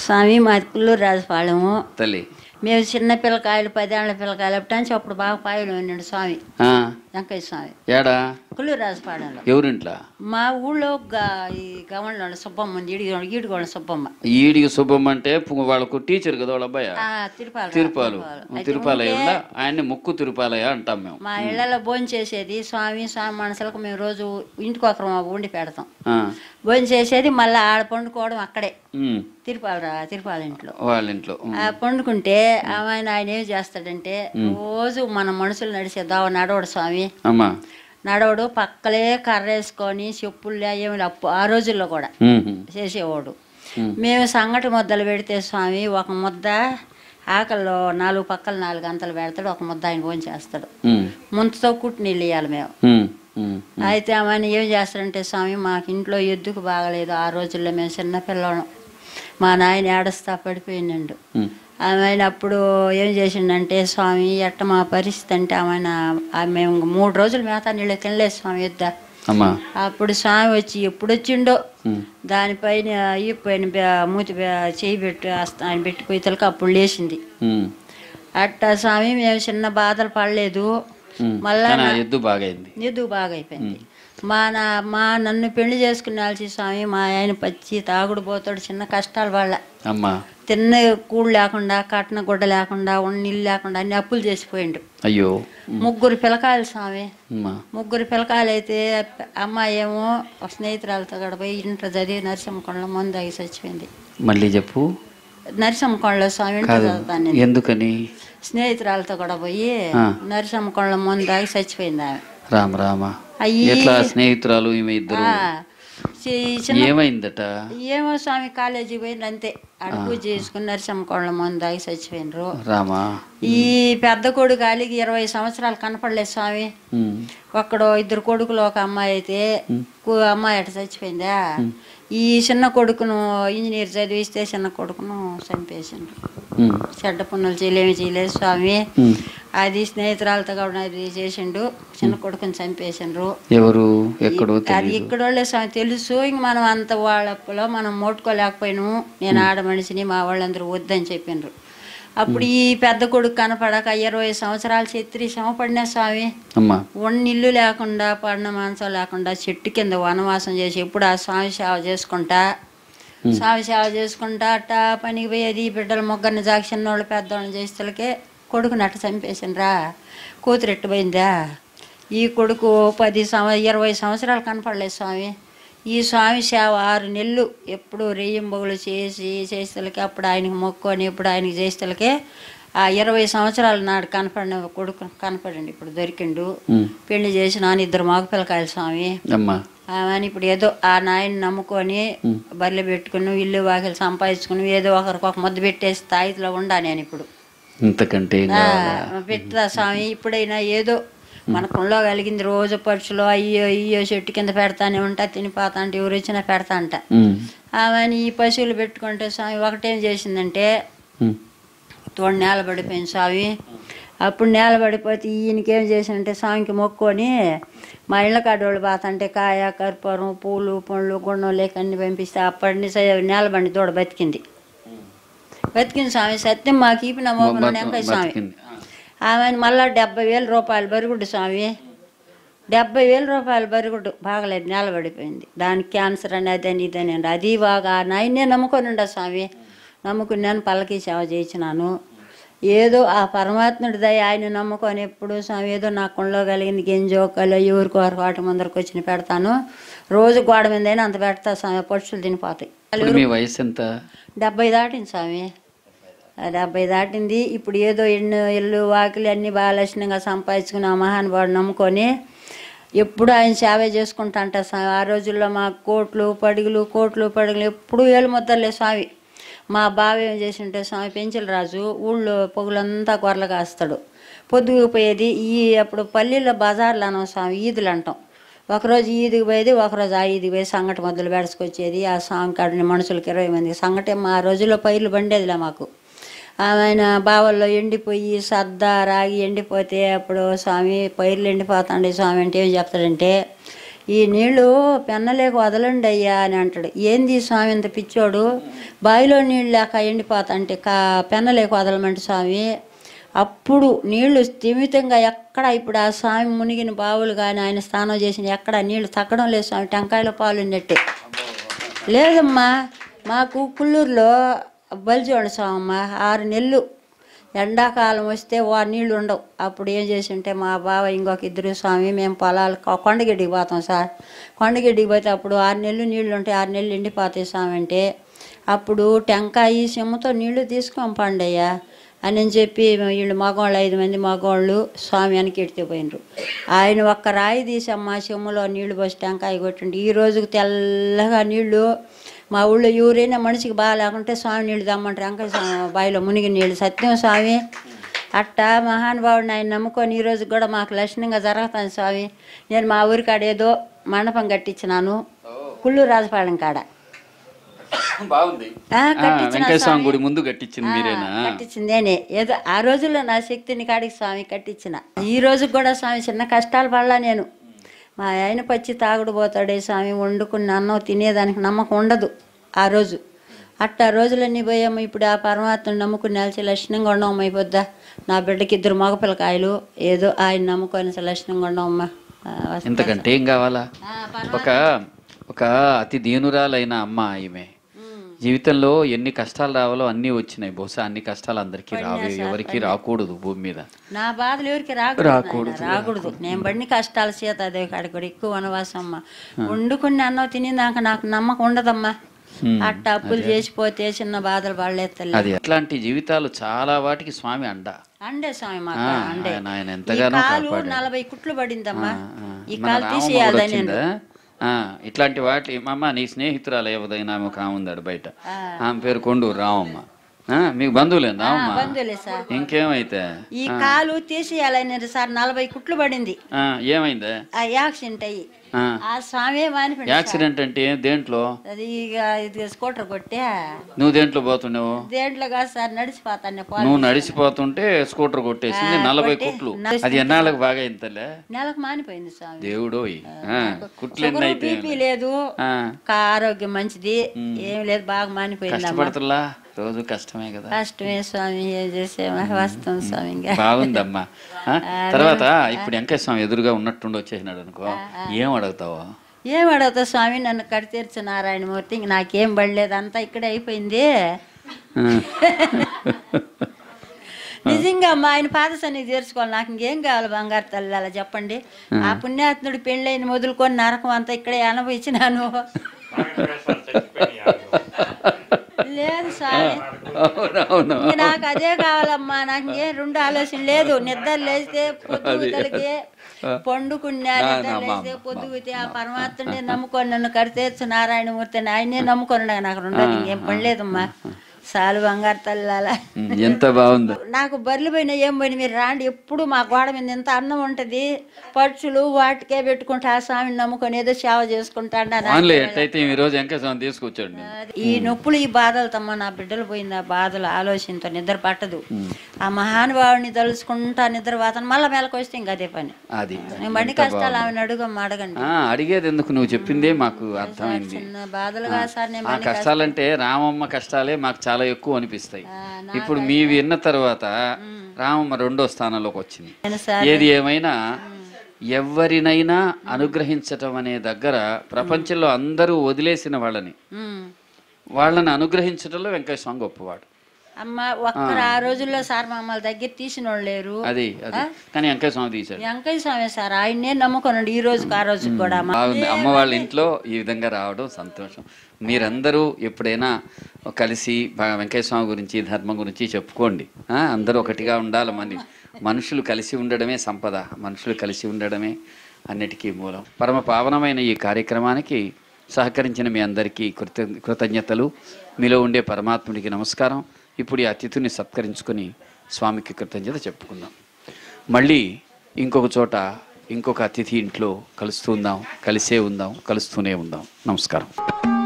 స్వామి మా కుల్లూరు రాజపాలెము తల్లి మేము చిన్న పిల్లకాయలు పదేళ్ల పిల్లకాయలు అప్పటి అప్పుడు బాగా పాయలు ఉన్నాడు స్వామి ఆ, వెంకయ్య స్వామి ఏడా కుల్లూరు రాజపాలెంలో ఎవరింట్లా మా ఊళ్ళో గా- ఈ గమనంలో సుబ్బమ్మ ఉంది ఈడిగో ఈడుగోడ సుబ్బమ్మ ఈడికి శుభం అంటే పు- వాళ్ళకు టీచర్ కదా వాళ్ళ అబ్బాయి ఆ, తిరుపాల తిరుపాలు అయితే తిరుపాలయ్య ఉంటే ఉండ ఆయన్ని ముక్కు తిరుపాలయ్య అంటాం మేము మా ఇళ్లలో భోజనం చేసేది స్వామి స్వామి మనసులకు మేము రోజు ఇంటికి ఒకరు వండి పెడతాం ఆ, భోజనం చేసేది మళ్ళీ ఆడ పండుకోవడం అక్కడే ఉమ్, తిరుపాల రా తిరుపాల ఇంట్లో వాళ్ళ ఇంట్లో ఉమ్, ఆ పండుకుంటే ఆయన ఆయన ఏం చేస్తాడంటే రోజు మన మనుషులు నడిచే దావ నడవడు స్వామి అమ్మా నడవడు పక్కలే కర్ర వేసుకొని చెప్పులు ఏమి అప్పు ఆ రోజుల్లో కూడా ఉమ్, ఉమ్, చేసేవాడు ఉమ్. మేము సంగటి ముద్దలు పెడితే స్వామి ఒక ముద్ద ఆకల్లో నాలుగు పక్కల నాలుగు గంటలు పెడతాడు ఒక ముద్ద ఆయన భోజనం చేస్తాడు ఉమ్, ముంతతో కుట్టి నీళ్ళు ఇవ్వాలి మేము ఉమ్, ఉమ్, అయితే ఆమె ఏం చేస్తాడంటే స్వామి మాకు ఇంట్లో ఎద్దుకు బాగలేదు ఆ రోజుల్లో మేము చిన్నపిల్లలం మా నాయన ఏడుస్తా పడిపోయిండు ఉమ్, ఆమె అప్పుడు ఏం చేసిండంటే స్వామి ఎట్ట మా పరిస్థితి అంటే ఆమె మేము మూడు రోజులు మేత నీళ్ళు తినలేదు స్వామి యుద్ధ అమ్మా అప్పుడు స్వామి వచ్చి ఎప్పుడు వచ్చిండో ఉమ్, దానిపైన అయిపోయిన మూతి బె- చేయి పెట్టి అస్త- ఆయన పెట్టి పొయ్యితలకు అప్పుడు లేచింది ఉమ్, అట్టా స్వామి మేము చిన్న బాధలు పడలేదు ఉమ్. మళ్ళా కానీ ఆ నా- ఎద్దు బాగైంది నిద్దు బాగా అయిపోయింది మా నా మా నన్ను పెళ్లి చేసుకునేవాల్సి స్వామి మా ఆయన పచ్చి తాగుడు పోతాడు చిన్న కష్టాలు వాళ్ళ అమ్మా తిన్న కూడు లేకుండా కట్న గుడ్డ లేకుండా ఉన్న నీళ్ళు లేకుండా అన్ని అప్పులు చేసిపోయిండు అయ్యో ముగ్గురు పిల్లకాయలు స్వామి అమ్మా ముగ్గురు పిల్లకాయలు అయితే అమ్మాయి ఏమో ఒక స్నేహితురాలతో కూడా పోయి ఇంటర్ చదివి నరసింహకొండలో ముందు అగి చచ్చిపోయింది మళ్ళీ చెప్పు నరసింహకొండలో స్వామి ఇంటర్ కాదు చదువుతాను నేను. ఎందుకని స్నేహితురాలతో కూడా పోయి ఆ. నరసింహకొండలో ముందు ఆగి చచ్చిపోయింది ఆమె రామ రామ అయ్యి ఎట్లా స్నేహితురాలు ఈమె ఇద్దరు ఆ, చి- చిన్న ఏమైందట ఏమో స్వామి కాలేజీ పోయింది అంతే అక్కడ పూజ చేసుకుని నరసింహకొండల ముందు ఆగి చచ్చిపోయినరు రామా ఈ పెద్ద కొడుకు అలిగి ఇరవై సంవత్సరాలు కనపడలేదు స్వామి ఉమ్, ఒక్కడు ఇద్దరు కొడుకులు ఒక అమ్మాయి అయితే కు- అమ్మాయి అట చచ్చిపోయిందా ఈ చిన్న కొడుకును ఇంజనీర్ చదివిస్తే చిన్న కొడుకును చంపేసిండ్రు ఉమ్, చెడ్డ పనులు చేయలేమి చేయలేదు స్వామి ఉమ్. అది స్నేహితురాలతో కూడా అది చేసిండు చిన్న కొడుకుని చంపేసిండ్రు ఎవరు ఎక్కడో అది తెలియదు ఇక్కడ వాళ్ళే స్వామి తెలుసు ఇంక మనం అంత వాళ్ళలో మనం మోట్టుకోలేకపోయినాము నేను ఆడ మనిషిని మా వాళ్ళందరూ వద్దని చెప్పిండ్రు అప్పుడు ఈ పెద్ద కొడుకు కనపడక ఇరవై సంవత్సరాలు చెత్రి శ్రమ పడినా స్వామి అమ్మా ఉన్న ఇల్లు లేకుండా పడిన మాంసం లేకుండా చెట్టు కింద వనవాసం చేసి ఎప్పుడు ఆ స్వామి సేవ చేసుకుంటా స్వామి సేవ చేసుకుంటా అట్టా పనికి పోయేది బిడ్డల ముగ్గురిని జాకి చిన్నోళ్ళు పెద్దవాళ్ళని చేసేలకే కొడుకుని అట్ట చంపేసిండ్రా కూతురు ఎట్టుపోయిందా ఈ కొడుకు పది సంవ ఇరవై సంవత్సరాలు కనపడలేదు స్వామి ఈ స్వామి సేవ ఆరు నెలలు ఎప్పుడు రెయ్యంబొగులు చేసి చేసేలకి అప్పుడు ఆయనకి మొక్కుని ఎప్పుడు ఆయనకి చేసేలకే ఆ ఇరవై సంవత్సరాల నాడు కనపడిన కొడుకు కనపడండి ఇప్పుడు దొరికిండు ఉమ్, పెళ్లి చేసిన ఇద్దరు మగపిల్లకాయలు స్వామి అమ్మా ఆమెని ఇప్పుడు ఏదో ఆ నాయన్ని నమ్ముకొని బర్రెలు పెట్టుకుని ఇల్లు వాకిలు సంపాదించుకుని ఏదో ఒకరికి ఒక ముద్ద పెట్టే స్థాయిలో ఉండా నేను ఇప్పుడు ఇంతకంటే ఏం ఆ, కావాలా? పెట్టుదా స్వామి ఇప్పుడైనా ఏదో మన కుండలో కలిగింది రోజు పరుచులో అయ్యో అయ్యో చెట్టు కింద పెడతానే ఉంటా తినిపోతా అంటే ఎవరు వచ్చినా పెడతా అంట ఉమ్, ఆమెని ఈ పశువులు పెట్టుకుంటే స్వామి ఒకటేం చేసిందంటే ఉమ్, తోడు నేల పడిపోయింది స్వామి అప్పుడు నేల పడిపోతే ఈయనకేం చేసిందంటే స్వామికి మొక్కుకొని మా ఇళ్ళ కాడోళ్ళు బాతంటే కాయ కర్పూరం పూలు పండ్లు గుండం లేక అన్ని పంపిస్తే అప్పటి నుంచి నేల బండి దూడ బతికింది బతికింది స్వామి సత్యం మాకు ఈపి నమ్మకం వెంకయ్య స్వామి బతికింది. ఆమెను మళ్ళా డెబ్బై వేల రూపాయలు బరుగుడ్డు స్వామి డెబ్బై వేల రూపాయలు బరుగుడ్డు బాగలేదు నేల పడిపోయింది దానికి క్యాన్సర్ అని అదని ఇదని అని అది బాగా నాయనే నమ్ముకొని ఉండ స్వామి నమ్ముకుని నేను పల్లకి సేవ చేయించినాను ఏదో ఆ పరమాత్ముడి దయ ఆయన నమ్ముకొని ఎప్పుడు స్వామి ఏదో నా కుండలో కలిగింది గింజో కలో ఎవరికి వారికి వాటి ముందరకు వచ్చి పెడతాను రోజు గోడ మీద అయినా అంత పెడతా స్వామి పక్షులు తినిపోతాయి ఇప్పుడు మీ వయసు ఎంత డెబ్బై దాటింది స్వామి ఆ డెబ్బై దాటింది ఇప్పుడు ఏదో ఎన్నో ఇల్లు వాకిలి అన్నీ బాగా లక్షణంగా సంపాదించుకుని ఆ మహానుభావుడు నమ్ముకొని ఎప్పుడు ఆయన సేవ చేసుకుంటా అంట స్వామి ఆ రోజుల్లో మా కోట్లు పడుగులు కోట్లు పడుగులు ఎప్పుడు ఏళ్ళు ముద్దలే స్వామి మా బావ ఏం చేసింటే స్వామి పెంచల రాజు ఊళ్ళో పొగులంతా గొర్రెలు కాస్తాడు పొద్దుకు పోయేది ఈ అప్పుడు పల్లెల్లో బజార్లు అనం స్వామి ఈదులు అంటాం ఒకరోజు ఈదికి పోయేది ఒకరోజు ఆ ఈదికి పోయి సంగటి మొదలు పెడుచుకొచ్చేది ఆ సాంగ్ కాడిని మనుషులకి ఇరవై మందికి సంగటి మా రోజుల్లో పైర్లు బండేదిలే మాకు ఆయన బావల్లో ఎండిపోయి సద్ద రాగి ఎండిపోతే అప్పుడు స్వామి పైర్లు ఎండిపోతాండి స్వామి అంటే ఏం చెప్తాడంటే ఈ నీళ్లు పెన్నలేక వదలండి అయ్యా అని అంటాడు ఏంది ఈ స్వామి ఇంత పిచ్చోడు బావిలో నీళ్ళు లేక ఎండిపోతాంటే కా పెన్నలేక వదలమంటే స్వామి అప్పుడు నీళ్లు స్థిమితంగా ఎక్కడ ఇప్పుడు ఆ స్వామి మునిగిన బావులు కానీ ఆయన స్నానం చేసిన ఎక్కడ నీళ్లు తగ్గడం లేదు స్వామి టెంకాయల పాలు ఉన్నట్టే లేదమ్మా మాకు కుల్లూరులో బలిచోడు స్వామమ్మ ఆరు నెలలు ఎండాకాలం వస్తే వా నీళ్ళు ఉండవు అప్పుడు ఏం చేసి ఉంటే మా బావ ఇంకొక ఇద్దరు స్వామి మేము పొలాలు కొ- కొండగిడ్డికి పోతాం సార్ కొండగిడ్డికి పోతే అప్పుడు ఆరు నెలలు నీళ్ళు ఉంటాయి ఆరు నెలలు ఎండిపోతాయి స్వామి అంటే అప్పుడు టెంకాయ సిమ్మతో నీళ్లు తీసుకొని పండయ్యా అని చెప్పి వీళ్ళు మగవాళ్ళు ఐదు మంది మగవాళ్ళు స్వామి వెనక్కి ఎడితే ఆయన ఒక్క రాయి తీసి అమ్మ చెమ్ములో నీళ్లు పోసి టెంకాయ కొట్టండి ఈ రోజుకి తెల్లగా నీళ్లు మా ఊళ్ళో ఎవరైనా మనిషికి బాగా లేకుంటే స్వామి నీళ్ళు దమ్మంటారు వెంకట స్వామి బావిలో మునిగి నీళ్ళు సత్యం స్వామి అట్టా మహానుభావుడిని ఆయన నమ్ముకొని ఈ రోజు కూడా మాకు లక్షణంగా జరుగుతుంది స్వామి నేను మా ఊరి కాడ ఏదో మండపం కట్టించినాను కుళ్ళు రాజపాలెం కాడ బాగుంది ఆ, ఆ, కట్టించిన వెంకటేశ్వర స్వామి స్వామి. గుడి ముందు కట్టించింది మీరేనా ఆ, కట్టించిందేనే ఏదో ఆ రోజుల్లో నా శక్తిని కాడికి స్వామి కట్టించిన ఈ రోజు కూడా స్వామి చిన్న కష్టాలు పడలా నేను మా ఆయన పచ్చి తాగుడు పోతాడే స్వామి వండుకున్న అన్నం తినేదానికి నమ్మకం ఉండదు ఆ రోజు అట్ట రోజులన్నీ పోయాము ఇప్పుడు ఆ పరమాత్మను నమ్ముకుని నిలిచి లక్షణంగా ఉండవమ్మ అయిపోద్దా నా బిడ్డకి ఇద్దరు మగపిల్లకాయలు ఏదో ఆయన నమ్ముకొని లక్షణంగా ఉండవమ్మా ఆ, వస్తా. ఇంతకంటే ఏం కావాలా ఆ, పరమాత్మ- ఒక ఒక అతి దీనురాలైన అమ్మ ఈమె ఉమ్. జీవితంలో ఎన్ని కష్టాలు రావాలో అన్నీ వచ్చినాయి బహుశా అన్ని కష్టాలు అందరికీ రావు ఎవరికి రాకూడదు భూమి మీద నా బాధలు ఎవరికి రాకూడదు నాయనా, రాకూడదు నేను పడిన కష్టాల చేత అదే కాడ కూడా ఎక్కువ వనవాసం అమ్మ వండుకుని అన్నం తినేదాకా నాకు నమ్మకం ఉండదమ్మా అట్ట అప్పులు చేసిపోతే చిన్న బాధలు పడలేదు అది అట్లాంటి జీవితాలు చాలా వాటికి స్వామి అండ అండే స్వామి మాకు ఆ, అండే ఆయన- ఆయన ఈ ఎంతగానో కాలు కాపాడాడు. నలభై కుట్లు పడిందమ్మా ఆ, ఈ మన కాలు రామమ్మ తీసేయాలి కూడా నేను వచ్చిందా? ఆ, ఇట్లాంటి వాటి అమ్మ నీ స్నేహితురాలు ఏవదైనా ఆమె ఒక ఆమె ఉందాడు బయట ఆమె పేరు కొండూరు రామమ్మ ఆ, మీకు బంధువులేనా రామమ్మ బంధువులే సార్ ఇంకేమైతే ఈ కాలు తీసేయాలని సార్ నలభై కుట్లు పడింది ఆ, ఏమైందే ఆ యాక్సిడెంట్ అయ్యి ఆ, ఆ స్వామి మానిపోయింది యాక్సిడెంట్ అంటే ఏం? దేంట్లో అది ఇక ఇది స్కూటర్ కొట్టే నువ్వు దేంట్లో పోతున్నావు దేంట్లో కాదు సార్ నడిచిపోతాను పాలు నువ్వు నడిచిపోతుంటే స్కూటర్ కొట్టేసింది నలభై కొట్టి కుట్లు నడిచి- అది ఎన్నాళ్ళకి బాగా ఇంతలే నెలకు మానిపోయింది స్వామి దేవుడోయ్ ఆ, కుట్లు ఎన్ని షుగరు అయితే బీపీ లేదు ఆ, కా- ఆరోగ్యం మంచిది ఏం లేదు బాగా మానిపోయింది అమ్మ కష్టపడుతులా రోజు కష్టమే కదా కష్టమే స్వామి ఏం చేసే వస్తాం స్వామి ఇంకా బాగుందమ్మా ఆ, తర్వాత ఇప్పుడు వెంకయ్య స్వామి ఎదురుగా ఉన్నట్టుండి వచ్చేసినాడు అనుకో ఏం అడుగుతావు ఏం అడుగుతా స్వామి నన్ను కడితీర్చు నారాయణమూర్తి ఇంక నాకేం పడలేదు అంతా ఇక్కడే అయిపోయింది నిజంగా మా ఆయన పాద సన్నిధి తీర్చుకోవాలి నాకు ఇంకేం కావాలి బంగారు తల్లి అలా చెప్పండి ఆ పుణ్యాత్ముడు పెళ్ళైన మొదలుకొని నరకం అంతా ఇక్కడే అనుభవించినాను లేదు స్వామి అవునవును ఇంక నాకు అదే కావాలమ్మా నాకు ఏ రెండు ఆలోచన లేదు నిద్ర లేస్తే పొద్దుగుతలకి పండుకున్నా నిద్ర లేస్తే పొద్దుగుతే ఆ పరమాత్మనే నమ్ముకొని నన్ను కడితేర్చు నారాయణమూర్తిని ఆయనే నమ్ముకొని నాకు రెండోది ఇంకేం పడలేదమ్మా సాలు బంగారు తల్లాల ఉమ్, ఎంత బాగుందో నాకు బర్రెలు పోయినా ఏం పోయినా మీరు రాండి ఎప్పుడు మా గోడ మీద ఎంత అన్నం ఉంటుంది పక్షులు వాటికే పెట్టుకుంటా ఆ స్వామిని నమ్ముకొని ఏదో సేవ చేసుకుంటాండా ఆన్లే ఎట్టయితే ఈ రోజు వెంకయ్య స్వామి తీసుకొచ్చాడు నేను. ఈ నొప్పులు ఈ బాధలు తమ్మ నా బిడ్డలు పోయింది ఆ బాధలు ఆలోచనతో నిద్ర పట్టదు ఆ మహానుభావుడిని తలుచుకుంటా నిద్ర పోతాను మళ్ళీ మేలకు వస్తే ఇంకా అదే పని అది నేను బండి కష్టాలు ఆమెను అడుగమ్మ అడగండి ఆ, అడిగేది ఎందుకు నువ్వు చెప్పిందే మాకు అర్థమైంది చిన్న బాధలుగా సార్ నేను ఆ కష్టాలంటే రామమ్మ కష్టాలే మాకు చాలా ఎక్కువ అనిపిస్తాయి ఆ, ఇప్పుడు మీ విన్న తర్వాత రామమ్మ రెండో స్థానంలోకి వచ్చింది నేను సార్ ఏది ఏమైనా ఎవరినైనా అనుగ్రహించటం అనే దగ్గర ప్రపంచంలో అందరూ వదిలేసిన వాళ్ళని ఉమ్. వాళ్ళని అనుగ్రహించడంలో వెంకయ్య స్వామి గొప్పవాడు అమ్మ ఒక్కరు ఆ రోజుల్లో సార్ మమ్మల్ని దగ్గర తీసిన వాళ్ళు లేరు అది అది కానీ వెంకయ్య స్వామి తీశాడు వెంకయ్య స్వామి సార్ ఆయన్నే నమ్ముకున్నాడు ఈ రోజుకి ఆ రోజుకి కూడా అమ్మ. బాగుంది అమ్మ వాళ్ళ ఇంట్లో ఈ విధంగా రావడం సంతోషం మీరందరూ ఎప్పుడైనా కలిసి బా- వెంకయ్య స్వామి గురించి ధర్మం గురించి చెప్పుకోండి ఆ, అందరూ ఒకటిగా ఉండాలి మన మనుషులు కలిసి ఉండడమే సంపద మనుషులు కలిసి ఉండడమే అన్నిటికీ మూలం పరమ పావనమైన ఈ కార్యక్రమానికి సహకరించిన మీ అందరికీ కృత కృతజ్ఞతలు మీలో ఉండే పరమాత్ముడికి నమస్కారం ఇప్పుడు ఈ అతిథిని సత్కరించుకొని స్వామికి కృతజ్ఞత చెప్పుకుందాం మళ్ళీ ఇంకొక చోట ఇంకొక అతిథి ఇంట్లో కలుస్తూ ఉందాం కలిసే ఉందాం కలుస్తూనే ఉందాం నమస్కారం